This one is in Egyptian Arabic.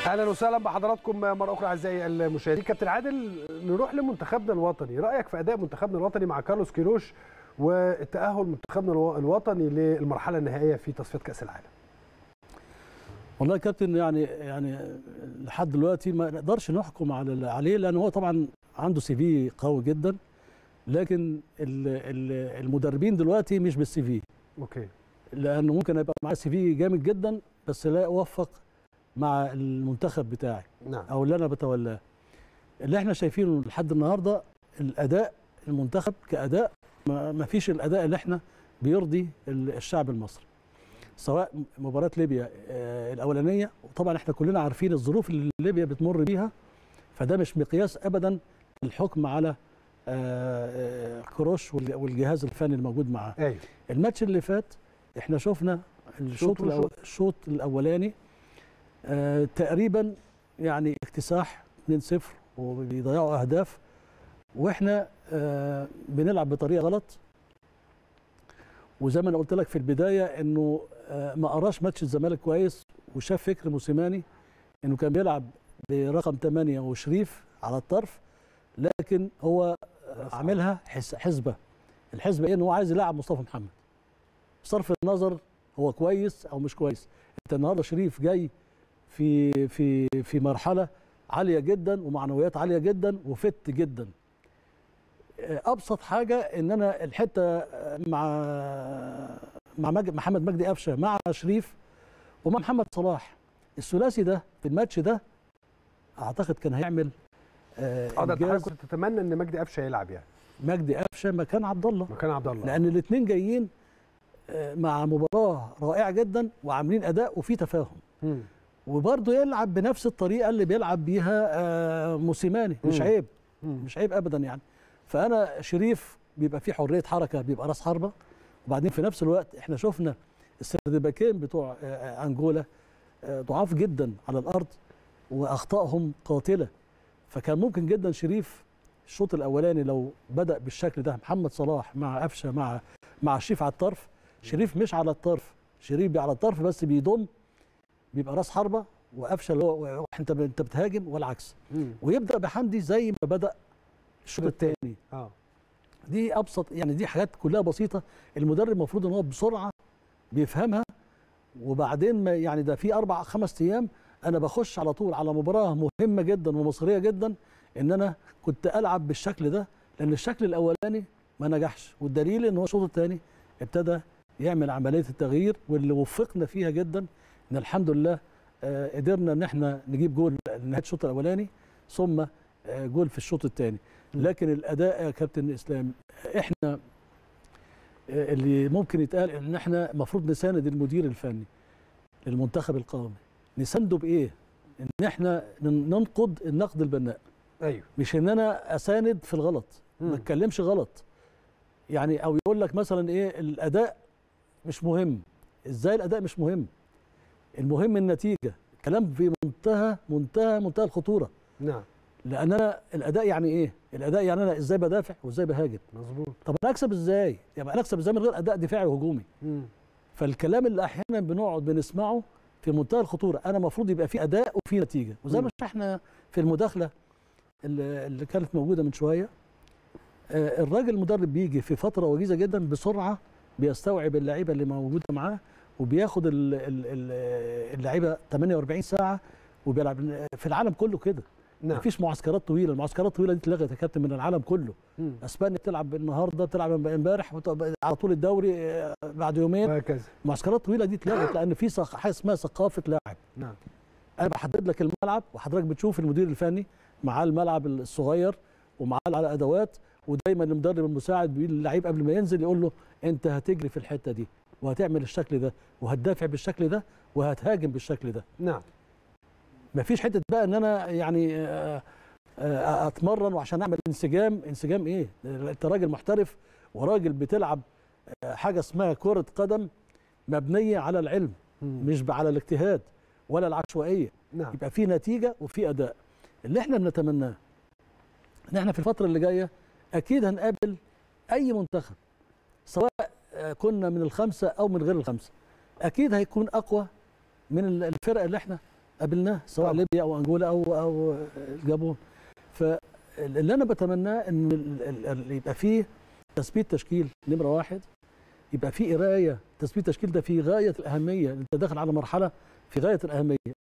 اهلا وسهلا بحضراتكم مره اخرى اعزائي المشاهدين كابتن عادل نروح لمنتخبنا الوطني رايك في اداء منتخبنا الوطني مع كارلوس كيروش والتاهل منتخبنا الوطني للمرحله النهائيه في تصفيات كاس العالم والله يا كابتن يعني يعني لحد دلوقتي ما نقدرش نحكم على عليه لان هو طبعا عنده سي في قوي جدا لكن ال- ال- المدربين دلوقتي مش بالسي في اوكي لانه ممكن يبقى معاه سي في جامد جدا بس لا يوفق مع المنتخب بتاعي نعم او اللي انا بتولاه اللي احنا شايفينه لحد النهارده الاداء المنتخب كاداء ما ما فيش الاداء اللي احنا بيرضي ال- الشعب المصري سواء مباراه ليبيا آه، الاولانيه وطبعا احنا كلنا عارفين الظروف اللي ليبيا بتمر بيها فده مش مقياس ابدا الحكم على آه، آه، كروش والج- والجهاز الفني الموجود معاه ايوه الماتش اللي فات احنا شفنا الشوط شوط الأو... وشوط. الشوط الاولاني آه تقريبا يعني اكتساح 2-0 وبيضيعوا اهداف واحنا آه بنلعب بطريقه غلط وزي ما انا قلت لك في البدايه انه آه ما قراش ماتش الزمالك كويس وشاف فكر موسيماني انه كان بيلعب برقم 8 وشريف على الطرف لكن هو آه، عاملها حس- حسبه الحسبه ايه ان هو عايز يلعب مصطفى محمد بصرف النظر هو كويس او مش كويس انت النهارده شريف جاي في في في مرحله عاليه جدا ومعنويات عاليه جدا وفت جدا ابسط حاجه ان انا الحته مع مع مج- محمد مجدي قفشه مع شريف ومع محمد صلاح الثلاثي ده في الماتش ده اعتقد كان هيعمل آه، اه ده انت إنجاز. كنت تتمنى ان مجدي قفشه يلعب يعني مجدي قفشه مكان عبد الله مكان عبد الله لان الاثنين جايين آه، مع مباراه رائعه جدا وعاملين اداء وفي تفاهم مم. وبرضه يلعب بنفس الطريقه اللي بيلعب بيها آه، موسيماني مش مم. عيب مم. مش عيب ابدا يعني فانا شريف بيبقى فيه حريه حركه بيبقى راس حربه وبعدين في نفس الوقت احنا شفنا السردباكين بتوع آه، آه، انجولا آه، ضعاف جدا على الارض واخطائهم قاتله فكان ممكن جدا شريف الشوط الاولاني لو بدا بالشكل ده محمد صلاح مع قفشه مع مع شريف على الطرف شريف مش على الطرف شريف بي على الطرف بس بيضم بيبقى راس حربه وقفشه اللي هو انت انت بتهاجم والعكس مم. ويبدا بحمدي زي ما بدا الشوط الثاني اه دي ابسط يعني دي حاجات كلها بسيطه المدرب المفروض ان هو بسرعه بيفهمها وبعدين ما يعني ده في اربع خمس ايام انا بخش على طول على مباراه مهمه جدا ومصريه جدا ان انا كنت العب بالشكل ده لان الشكل الاولاني ما نجحش والدليل ان هو الشوط الثاني ابتدى يعمل عمليه التغيير واللي وفقنا فيها جدا ان الحمد لله آه، قدرنا ان احنا نجيب جول نهايه الشوط الاولاني ثم آه، جول في الشوط الثاني لكن الاداء يا كابتن اسلام احنا آه، اللي ممكن يتقال ان احنا المفروض نساند المدير الفني للمنتخب القومي نسانده بايه ان احنا نن- ننقد النقد البناء ايوه مش ان انا اساند في الغلط مم. ما اتكلمش غلط يعني او يقول لك مثلا ايه الاداء مش مهم ازاي الاداء مش مهم المهم النتيجه كلام في منتهى منتهى منتهى الخطوره نعم لان انا الاداء يعني ايه الاداء يعني انا ازاي بدافع وازاي بهاجم مظبوط طب انا اكسب ازاي يبقى انا اكسب ازاي من غير اداء دفاعي وهجومي مم. فالكلام اللي احيانا بنقعد بنسمعه في منتهى الخطوره انا المفروض يبقى في اداء وفي نتيجه وزي ما احنا في المداخله اللي اللي كانت موجوده من شويه آه، الراجل المدرب بيجي في فتره وجيزه جدا بسرعه بيستوعب اللعيبه اللي موجوده معاه وبياخد ال- ال- ال- اللعيبه 48 ساعه وبيلعب في العالم كله كده نعم مفيش معسكرات طويله المعسكرات الطويله دي اتلغت يا كابتن من العالم كله مم. اسبانيا بتلعب النهارده بتلعب امبارح وت- على طول الدوري آه، بعد يومين وهكذا المعسكرات الطويله دي اتلغت لان في ثق- حاجه اسمها ثقافه لاعب نعم انا بحدد لك الملعب وحضرتك بتشوف المدير الفني معاه الملعب الصغير ومعاه على ادوات ودايما المدرب المساعد بيقول للعيب قبل ما ينزل يقول له انت هتجري في الحته دي وهتعمل الشكل ده وهتدافع بالشكل ده وهتهاجم بالشكل ده نعم مفيش حته بقى ان انا يعني آه، آه، اتمرن وعشان اعمل انسجام انسجام ايه انت راجل محترف وراجل بتلعب آه، حاجه اسمها كره قدم مبنيه على العلم مم. مش على الاجتهاد ولا العشوائيه نعم يبقى في نتيجه وفي اداء اللي احنا بنتمناه ان احنا في الفتره اللي جايه اكيد هنقابل اي منتخب سواء آه، كنا من الخمسه او من غير الخمسه اكيد هيكون اقوى من ال- الفرق اللي احنا قابلناه سواء طبعا. ليبيا او انجولا او او الجابون فاللي انا بتمناه ان ال- ال- ال- يبقى فيه تثبيت تشكيل نمره واحد يبقى فيه قرايه تثبيت تشكيل ده في غايه الاهميه انت داخل على مرحله في غايه الاهميه